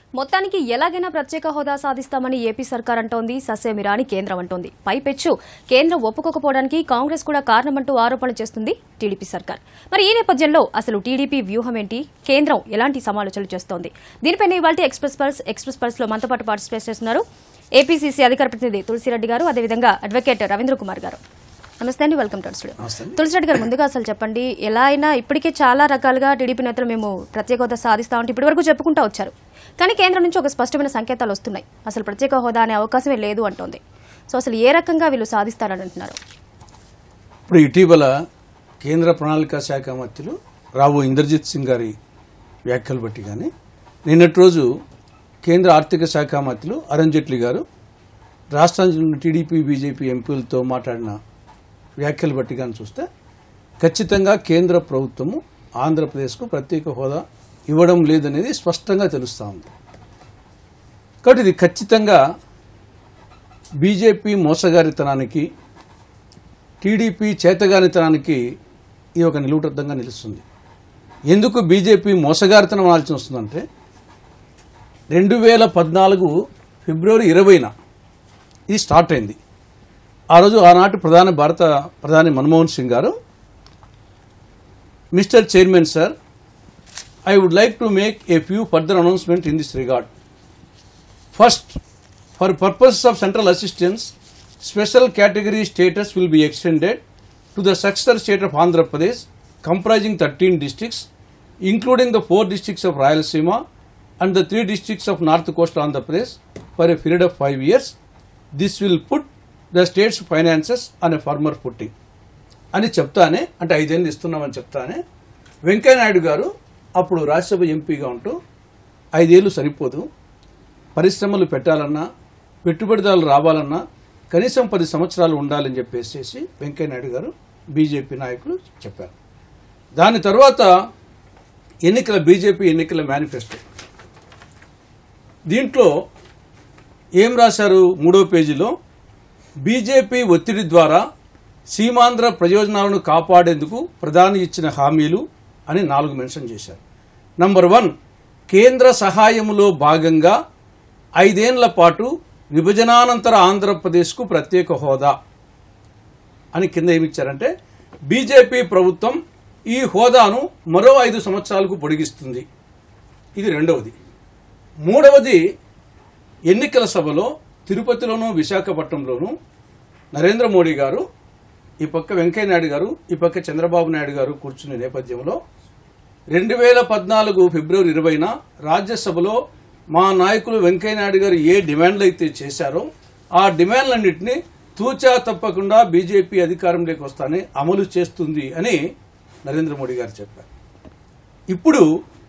మొత్తానికి ఎలాగైనా ప్రత్యేక హోదా సాధిస్తామని ఏపీ సర్కార్ అంటోంది ససేమిరాని కేంద్రం అంటోంది పైపెచ్చు కేంద్రం ఒప్పుకోకపోవడానికి కాంగ్రెస్ కూడా కారణమంటూ ఆరోపణలు చేస్తుంది టీడీపీ సర్కార్ మరి ఈ నేపథ్యంలో అసలు టీడీపీ వ్యూహం ఏంటి కేంద్రం ఎలాంటి సమాలోచనలు చేస్తోంది దీనిపైన ఇవాళ ఎక్స్ప్రెస్ పల్స్ ఎక్స్ప్రెస్ పల్స్ లో మనతో పాటు పార్టిసిపేట్ చేస్తున్నారు ఏపీసీసీ అధికార ప్రతినిధి తులసిరెడ్డి గారు అదేవిధంగా అడ్వకేట్ రవీంద్ర కుమార్ గారు నమస్తే అండి వెల్కమ్ టు స్టూడియో తులసిరెడ్డి గారు ముందుగా అసలు చెప్పండి ఎలా అయినా ఇప్పటికే చాలా రకాలుగా టీడీపీ నేతలు మేము ప్రత్యేక హోదా సాధిస్తామంటే ఇప్పటి వరకు చెప్పుకుంటా వచ్చారు కానీ కేంద్రం నుంచి ఒక స్పష్టమైన సంకేతాలు వస్తున్నాయి అసలు ప్రత్యేక హోదా అనే అవకాశమే లేదు అంటోంది సో అసలు ఏ రకంగా వీళ్ళు సాధిస్తారని అంటున్నారు ఇప్పుడు ఇటీవల కేంద్ర ప్రణాళిక శాఖ మంత్రులు రావు ఇంద్రజిత్ సింగ్ గారి వ్యాఖ్యలు బట్టి కానీ నిన్నటి రోజు కేంద్ర ఆర్థిక శాఖ మంత్రులు అరుణ్ జైట్లీ గారు రాష్ట్రానికి టీడీపీ బీజేపీ ఎంపీలతో మాట్లాడిన వ్యాఖ్యలు బట్టి కానీ చూస్తే ఖచ్చితంగా కేంద్ర ప్రభుత్వము ఆంధ్రప్రదేశ్కు ప్రత్యేక హోదా ఇవ్వడం లేదనేది స్పష్టంగా తెలుస్తూ ఉంది కాబట్టి ఇది ఖచ్చితంగా బీజేపీ మోసగారితనానికి టీడీపీ చేతగానితనానికి ఇది ఒక నిలువుటద్దంగా నిలుస్తుంది ఎందుకు బీజేపీ మోసగారితనం ఆలోచన వస్తుందంటే రెండు వేల పద్నాలుగు ఫిబ్రవరి ఇరవైన ఇది స్టార్ట్ అయింది ఆ రోజు ఆనాటి ప్రధాని భారత ప్రధాని Manmohan Singh garu mister chairman sir I would like to make a few further announcement in this regard First, for purposes of central assistance, special category status will be extended to the successor state of Andhra Pradesh, comprising 13 districts, including the four districts of Rayalaseema and the three districts of North Coastal Andhra Pradesh, for a period of five years. This will put the state's finances on a firmer footing. అని చెప్తానే అంటే ఐదేళ్ళు ఇస్తున్నామని చెప్తానే వెంకయ్యనాయుడు గారు అప్పుడు రాజ్యసభ ఎంపీగా ఉంటూ ఐదేళ్ళు సరిపోదు పరిశ్రమలు పెట్టాలన్నా పెట్టుబడిదారులు రావాలన్నా కనీసం పది సంవత్సరాలు ఉండాలని చెప్పేసి వెంకయ్యనాయుడు గారు బీజేపీ నాయకులు చెప్పారు దాని తర్వాత ఎన్నికల బీజేపీ ఎన్నికల మేనిఫెస్టో దీంట్లో ఏం రాశారు మూడో పేజీలో బీజేపీ ఒత్తిడి ద్వారా సీమాంధ్ర ప్రయోజనాలను కాపాడేందుకు ప్రధాని ఇచ్చిన హామీలు అని నాలుగు మెన్షన్ చేశారు నంబర్ వన్ కేంద్ర సహాయములో భాగంగా ఐదేండ్ల పాటు విభజనానంతర ఆంధ్రప్రదేశ్కు ప్రత్యేక హోదా అని కింద ఏమిచ్చారంటే బీజేపీ ప్రభుత్వం ఈ హోదాను మరో ఐదు సంవత్సరాలకు పొడిగిస్తుంది ఇది రెండవది మూడవది ఎన్నికల సభలో తిరుపతిలోనూ విశాఖపట్నంలోనూ నరేంద్ర మోడీ గారు ఈ పక్క వెంకయ్య నాయుడు గారు ఈ పక్క చంద్రబాబు నాయుడు గారు కూర్చునే నేపథ్యంలో రెండు వేల పద్నాలుగు ఫిబ్రవరి ఇరవైన రాజ్యసభలో మా నాయకులు వెంకయ్య నాయుడు గారు ఏ డిమాండ్లు అయితే చేశారో ఆ డిమాండ్లన్నింటినీ తూచా తప్పకుండా బీజేపీ అధికారంలోకి వస్తానే అమలు చేస్తుంది అని నరేంద్ర మోడీ గారు చెప్పారు ఇప్పుడు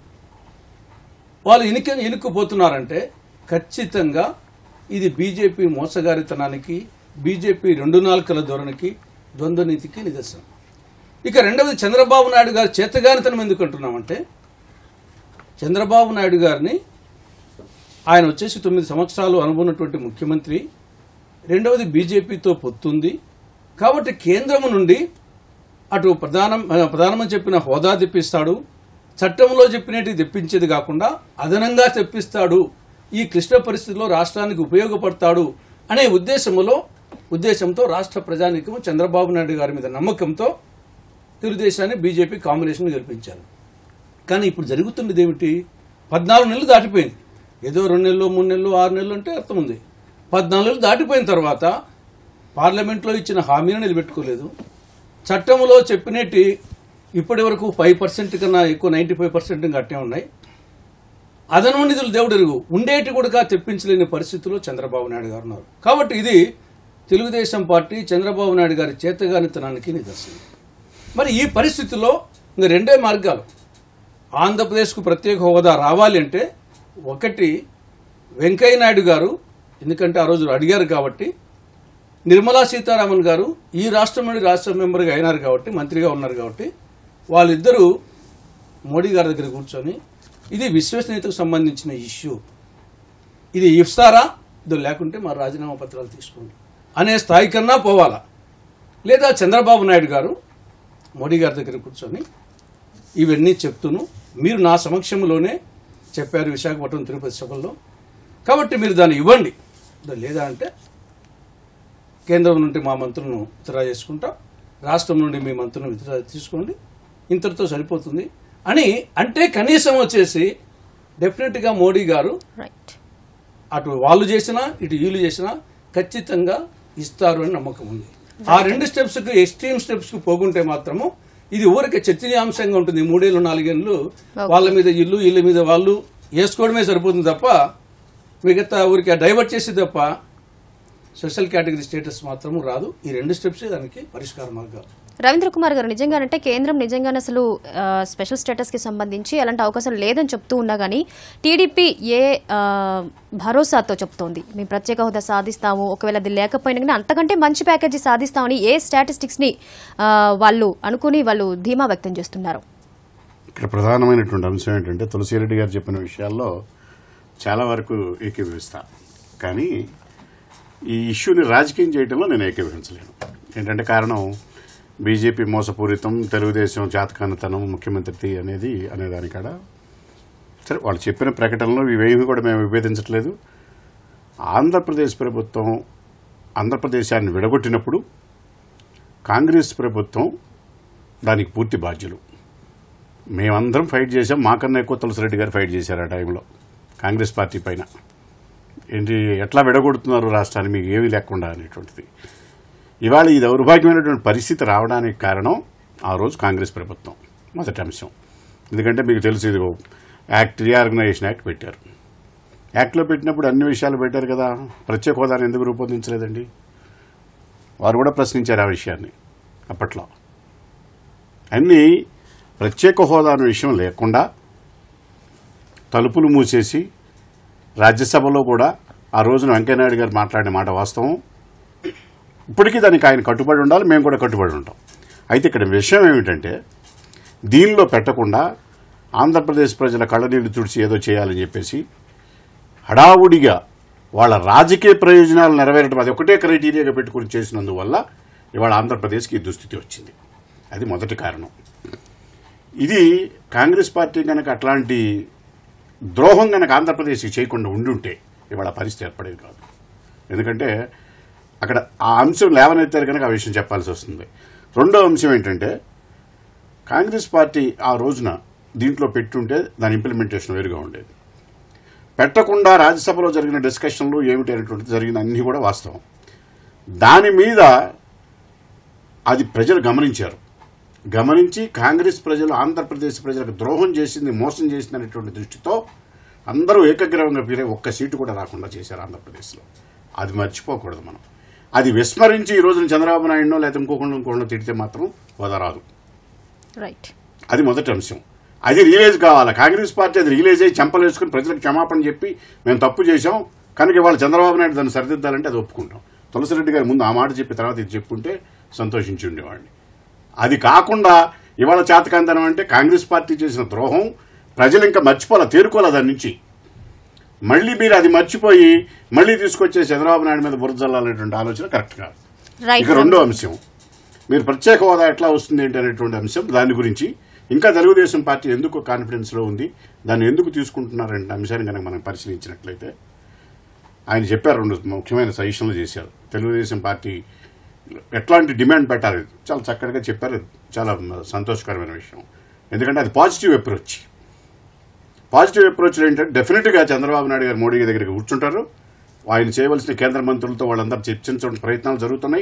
వాళ్ళు ఇనుక ఇనుక్కుపోతున్నారంటే ఖచ్చితంగా ఇది బీజేపీ మోసగారితనానికి బీజేపీ రెండు నాలుకల ధోరణికి ద్వంద్వ నీతికి నిదర్శనం ఇక రెండవది చంద్రబాబు నాయుడు గారు చేతగానితనం ఎందుకు అంటున్నామంటే చంద్రబాబు నాయుడు గారిని ఆయన వచ్చేసి తొమ్మిది సంవత్సరాలు అనుకున్నటువంటి ముఖ్యమంత్రి రెండవది బీజేపీతో పొత్తుంది కాబట్టి కేంద్రము నుండి అటు ప్రధానం ప్రధానమంత్రి చెప్పిన హోదా తెప్పిస్తాడు చట్టంలో చెప్పినట్టు తెప్పించేది కాకుండా అదనంగా తెప్పిస్తాడు ఈ క్లిష్ట పరిస్థితిలో రాష్ట్రానికి ఉపయోగపడతాడు అనే ఉద్దేశంలో ఉద్దేశంతో రాష్ట్ర ప్రజానికం చంద్రబాబు నాయుడు గారి మీద నమ్మకంతో తెలుగుదేశాన్ని బీజేపీ కాంబినేషన్ గెలిపించారు కానీ ఇప్పుడు జరుగుతున్నది ఏమిటి పద్నాలుగు నెలలు దాటిపోయింది ఏదో రెండు నెలలు మూడు నెలలు ఆరు నెలలు అంటే అర్థం ఉంది పద్నాలుగు నెలలు దాటిపోయిన తర్వాత పార్లమెంట్లో ఇచ్చిన హామీని నిలబెట్టుకోలేదు చట్టంలో చెప్పినట్టు ఇప్పటి వరకు ఫైవ్ పర్సెంట్ కన్నా ఎక్కువ నైంటీ ఫైవ్ పర్సెంట్ అట్టే ఉన్నాయి అదనం నిధులు దేవుడెరుగు ఉండేటి కూడా తెప్పించలేని పరిస్థితిలో చంద్రబాబు నాయుడు గారు ఉన్నారు కాబట్టి ఇది తెలుగుదేశం పార్టీ చంద్రబాబు నాయుడు గారి చేతగానితనానికి నిదర్శనం మరి ఈ పరిస్థితిలో ఇంకా రెండే మార్గాలు ఆంధ్రప్రదేశ్కు ప్రత్యేక హోదా రావాలి అంటే ఒకటి వెంకయ్య నాయుడు గారు ఎందుకంటే ఆ రోజు అడిగారు కాబట్టి నిర్మలా సీతారామన్ గారు ఈ రాష్ట్రం నుండి రాష్ట్ర మెంబర్గా అయినారు కాబట్టి మంత్రిగా ఉన్నారు కాబట్టి వాళ్ళిద్దరూ మోడీ గారి దగ్గర కూర్చొని ఇది విశ్వసనీయతకు సంబంధించిన ఇష్యూ ఇది ఇస్తారా ఇది లేకుంటే మా రాజీనామా పత్రాలు తీసుకోండి అనే స్థాయి కన్నా పోవాలా లేదా చంద్రబాబు నాయుడు గారు మోడీ గారి దగ్గర కూర్చొని ఇవన్నీ చెప్తూను మీరు నా సమక్షంలోనే చెప్పారు విశాఖపట్నం తిరుపతి సభల్లో కాబట్టి మీరు దాన్ని ఇవ్వండి లేదా అంటే కేంద్రం నుండి మా మంత్రులను విత్డ్రా చేసుకుంటాం రాష్ట్రం నుండి మీ మంత్రులను విత్డ్రా తీసుకోండి ఇంతటితో సరిపోతుంది అని అంటే కనీసం వచ్చేసి డెఫినెట్గా మోడీ గారు రైట్ అటు వాళ్ళు చేసినా ఇటు వీళ్ళు చేసినా ఖచ్చితంగా ఇస్తారు అని నమ్మకం ఉంది ఆ రెండు స్టెప్స్ కు ఎక్స్ట్రీమ్ స్టెప్స్ కు పోకుంటే మాత్రము ఇది ఊరికే చర్చనీయాంశంగా ఉంటుంది మూడేళ్ళు నాలుగేళ్ళు వాళ్ళ మీద ఇల్లు ఇళ్ళ మీద వాళ్ళు వేసుకోవడమే సరిపోతుంది తప్ప మిగతా ఊరికి డైవర్ట్ చేసి తప్ప స్పెషల్ కేటగిరీ స్టేటస్ మాత్రము రాదు ఈ రెండు స్టెప్స్ దానికి పరిష్కార మార్గాలు రవీంద్ర కుమార్ గారు నిజంగానంటే కేంద్రం నిజంగానే అసలు ఆ, స్పెషల్ స్టేటస్ కి సంబంధించి అలాంటి అవకాశం లేదని చెప్తూ ఉన్నా కానీ టీడీపీ ఏ ఆ, భరోసాతో చెప్తోంది మేము ప్రత్యేక హోదా సాధిస్తాము ఒకవేళ అది లేకపోయినా కానీ అంతకంటే మంచి ప్యాకేజీ సాధిస్తామని ఏ స్టాటిస్టిక్స్ ని ఆ, వాళ్ళు అనుకుని వాళ్ళు ధీమా వ్యక్తం చేస్తున్నారు ఇక్కడ ప్రధానమైనటువంటి అంశం ఏంటంటే తులసిరెడ్డి గారు చెప్పిన విషయాల్లో చాలా వరకు ఏకీభవిస్తా కానీ ఈ ఇష్యూని రాజకీయం చేయడంలో నేను ఏకీభవించలేను ఏంటంటే కారణం బీజేపీ మోసపూరితం తెలుగుదేశం జాతకానతనం ముఖ్యమంత్రి అనేది అనేదానికాడ సరే వాళ్ళు చెప్పిన ప్రకటనలో ఇవేమి కూడా మేము విభేదించట్లేదు ఆంధ్రప్రదేశ్ ప్రభుత్వం ఆంధ్రప్రదేశాన్ని విడగొట్టినప్పుడు కాంగ్రెస్ ప్రభుత్వం దానికి పూర్తి బాధ్యులు మేమందరం ఫైట్ చేసాం మాకన్నా ఎక్కువ తులసిరెడ్డి గారు ఫైట్ చేశారు ఆ టైంలో కాంగ్రెస్ పార్టీ పైన ఏంటి ఎట్లా విడగొడుతున్నారు రాష్ట్రాన్ని మీకు ఏమీ లేకుండా అనేటువంటిది ఇవాళ ఈ దౌర్భాగ్యమైనటువంటి పరిస్థితి రావడానికి కారణం ఆ రోజు కాంగ్రెస్ ప్రభుత్వం మొదటి అంశం ఎందుకంటే మీకు తెలుసు ఇది యాక్ట్ రీఆర్గనైజేషన్ యాక్ట్ పెట్టారు యాక్ట్లో పెట్టినప్పుడు అన్ని విషయాలు పెట్టారు కదా ప్రత్యేక హోదాను ఎందుకు రూపొందించలేదండి వారు కూడా ప్రశ్నించారు ఆ విషయాన్ని అప్పట్లో అన్నీ ప్రత్యేక హోదా అనే విషయం లేకుండా తలుపులు మూసేసి రాజ్యసభలో కూడా ఆ రోజున వెంకయ్యనాయుడు గారు మాట్లాడిన మాట వాస్తవం ఇప్పటికీ దానికి ఆయన కట్టుబడి ఉండాలి మేము కూడా కట్టుబడి ఉంటాం అయితే ఇక్కడ విషయం ఏమిటంటే దీనిలో పెట్టకుండా ఆంధ్రప్రదేశ్ ప్రజల కళ్ళనీళ్లు తుడిచి ఏదో చేయాలని చెప్పేసి హడావుడిగా వాళ్ళ రాజకీయ ప్రయోజనాలు నెరవేరడం అది ఒకటే క్రైటీరియాగా పెట్టుకుని చేసినందువల్ల ఇవాళ ఆంధ్రప్రదేశ్కి ఈ దుస్థితి వచ్చింది అది మొదటి కారణం ఇది కాంగ్రెస్ పార్టీ కనుక అట్లాంటి ద్రోహం కనుక ఆంధ్రప్రదేశ్కి చేయకుండా ఉండుంటే ఇవాళ పరిస్థితి ఏర్పడేది కాదు ఎందుకంటే అక్కడ ఆ అంశం లేవనెత్తారు కనుక ఆ విషయం చెప్పాల్సి వస్తుంది రెండో అంశం ఏంటంటే కాంగ్రెస్ పార్టీ ఆ రోజున దీంట్లో పెట్టుంటే దాని ఇంప్లిమెంటేషన్ వేరుగా ఉండేది పెట్టకుండా రాజ్యసభలో జరిగిన డిస్కషన్లు ఏమిటి అనేటువంటిది జరిగిన అన్ని కూడా వాస్తవం దాని మీద అది ప్రజలు గమనించారు గమనించి కాంగ్రెస్ ప్రజలు ఆంధ్రప్రదేశ్ ప్రజలకు ద్రోహం చేసింది మోసం చేసింది అనేటువంటి దృష్టితో అందరూ ఏకగ్రీవంగా ఫీల్ అయ్యి ఒక్క సీటు కూడా రాకుండా చేశారు ఆంధ్రప్రదేశ్లో అది మర్చిపోకూడదు మనం అది విస్మరించి ఈ రోజున చంద్రబాబు నాయుడునో లేదా ఇంకొకళ్ళు ఇంకొకళ్ళు తిడితే మాత్రం వదరాదు రైట్ అది మొదటి అంశం అది రియలైజ్ కావాలి కాంగ్రెస్ పార్టీ అది రియలైజ్ అయ్యి చెంపలేసుకుని ప్రజలకు క్షమాపణ చెప్పి మేము తప్పు చేశాం కనుక ఇవాళ చంద్రబాబు నాయుడు దాన్ని సరిదిద్దాలంటే అది ఒప్పుకుంటాం తులసిరెడ్డి గారు ముందు ఆ మాట చెప్పి తర్వాత ఇది చెప్పుంటే సంతోషించి ఉండేవాడిని అది కాకుండా ఇవాళ చేతకాంతనం అంటే కాంగ్రెస్ పార్టీ చేసిన ద్రోహం ప్రజలు ఇంకా మర్చిపోలే తేరుకోలే దాని నుంచి మళ్ళీ మీరు అది మర్చిపోయి మళ్ళీ తీసుకొచ్చే చంద్రబాబు నాయుడు మీద బురద జల్లాలనేటువంటి ఆలోచన కరెక్ట్ కాదు రైట్ ఇక రెండో అంశం మీరు ప్రత్యేక హోదా ఎట్లా వస్తుంది ఏంటి అనేటువంటి అంశం దాని గురించి ఇంకా తెలుగుదేశం పార్టీ ఎందుకు కాన్ఫిడెన్స్ లో ఉంది దాన్ని ఎందుకు తీసుకుంటున్నారంటే అంశాన్ని కనుక మనం పరిశీలించినట్లయితే ఆయన చెప్పారు రెండు ముఖ్యమైన సజెషన్లు చేశారు తెలుగుదేశం పార్టీ ఎట్లాంటి డిమాండ్ పెట్టాలి చాలా చక్కగా చెప్పారు చాలా సంతోషకరమైన విషయం ఎందుకంటే అది పాజిటివ్ అప్రోచ్ పాజిటివ్ అప్రోచ్ ఏంటంటే డెఫినెట్గా చంద్రబాబు నాయుడు గారు మోడీ దగ్గరికి కూర్చుంటారు ఆయన చేయవలసిన కేంద్ర మంత్రులతో వాళ్ళందరూ చర్చించడం ప్రయత్నాలు జరుగుతున్నాయి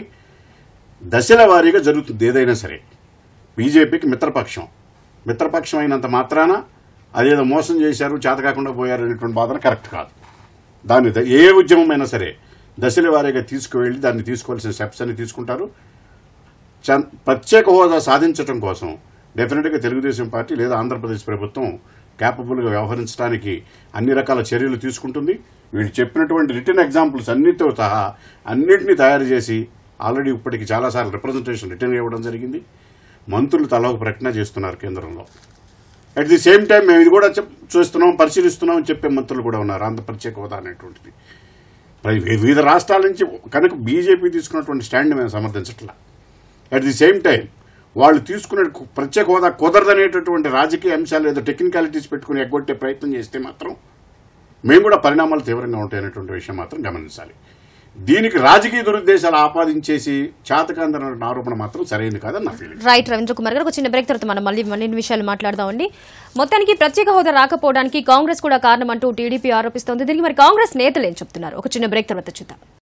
దశల వారీగా జరుగుతుంది ఏదైనా సరే బీజేపీకి మిత్రపక్షం మిత్రపక్షం అయినంత మాత్రాన అదేదో మోసం చేశారు చేత కాకుండా పోయారు అనేటువంటి వాదన కరెక్ట్ కాదు దాన్ని ద- ఏ ఉద్యమమైనా సరే దశల వారీగా తీసుకువెళ్ళి దాన్ని తీసుకోవాల్సిన స్టెప్స్ అన్ని తీసుకుంటారు చం- ప్రత్యేక హోదా సాధించడం కోసం డెఫినెట్గా తెలుగుదేశం పార్టీ లేదా ఆంధ్రప్రదేశ్ ప్రభుత్వం క్యాపబుల్గా వ్యవహరించడానికి అన్ని రకాల చర్యలు తీసుకుంటుంది వీళ్ళు చెప్పినటువంటి రిటర్న్ ఎగ్జాంపుల్స్ అన్నిటితో సహా అన్నింటినీ తయారు చేసి ఆల్రెడీ ఇప్పటికి చాలాసార్లు రిప్రజెంటేషన్ రిటర్న్ ఇవ్వడం జరిగింది మంత్రులు తల ఒక ప్రకటన చేస్తున్నారు కేంద్రంలో అట్ ది సేమ్ టైం మేము ఇది కూడా చెప్- చూస్తున్నాం పరిశీలిస్తున్నాం అని చెప్పే మంత్రులు కూడా ఉన్నారు ఆంధ్ర ప్రత్యేక హోదా అనేటువంటిది మరి వివిధ రాష్ట్రాల నుంచి కనుక బీజేపీ తీసుకున్నటువంటి స్టాండ్ మేము సమర్థించట్లా అట్ ది సేమ్ టైం వాళ్ళు తీసుకునే కు- ప్రత్యేక హోదా కుదరదనేటటువంటి రాజకీయ అంశాలు ఏదో టెక్నికాలిటీస్ పెట్టుకుని ఎగ్గొట్టే ప్రయత్నం చేస్తే మాత్రం మేము కూడా పరిణామాలు తీవ్రంగా ఉంటాయనేటువంటి విషయం మాత్రం గమనించాలి దీనికి రాజకీయ దురుద్దేశాలు ఆపాదించేసి చేతకాందన ఆరోపణ మాత్రం సరైనది కాదని నా ఫీలింగ్ రైట్ రవీంద్ర కుమార్ గారు ఒక చిన్న బ్రేక్ తర్వాత మనం మళ్ళీ మరిన్ని విషయాలు మాట్లాడదామండి మొత్తానికి ప్రత్యేక హోదా రాకపోవడానికి కాంగ్రెస్ కూడా కారణం అంటూ టీడీపీ ఆరోపిస్తోంది దీనికి మరి కాంగ్రెస్ నేతలు ఏం చెప్తున్నారు ఒక చిన్న బ్రేక్ తర్వాత చూద్దాం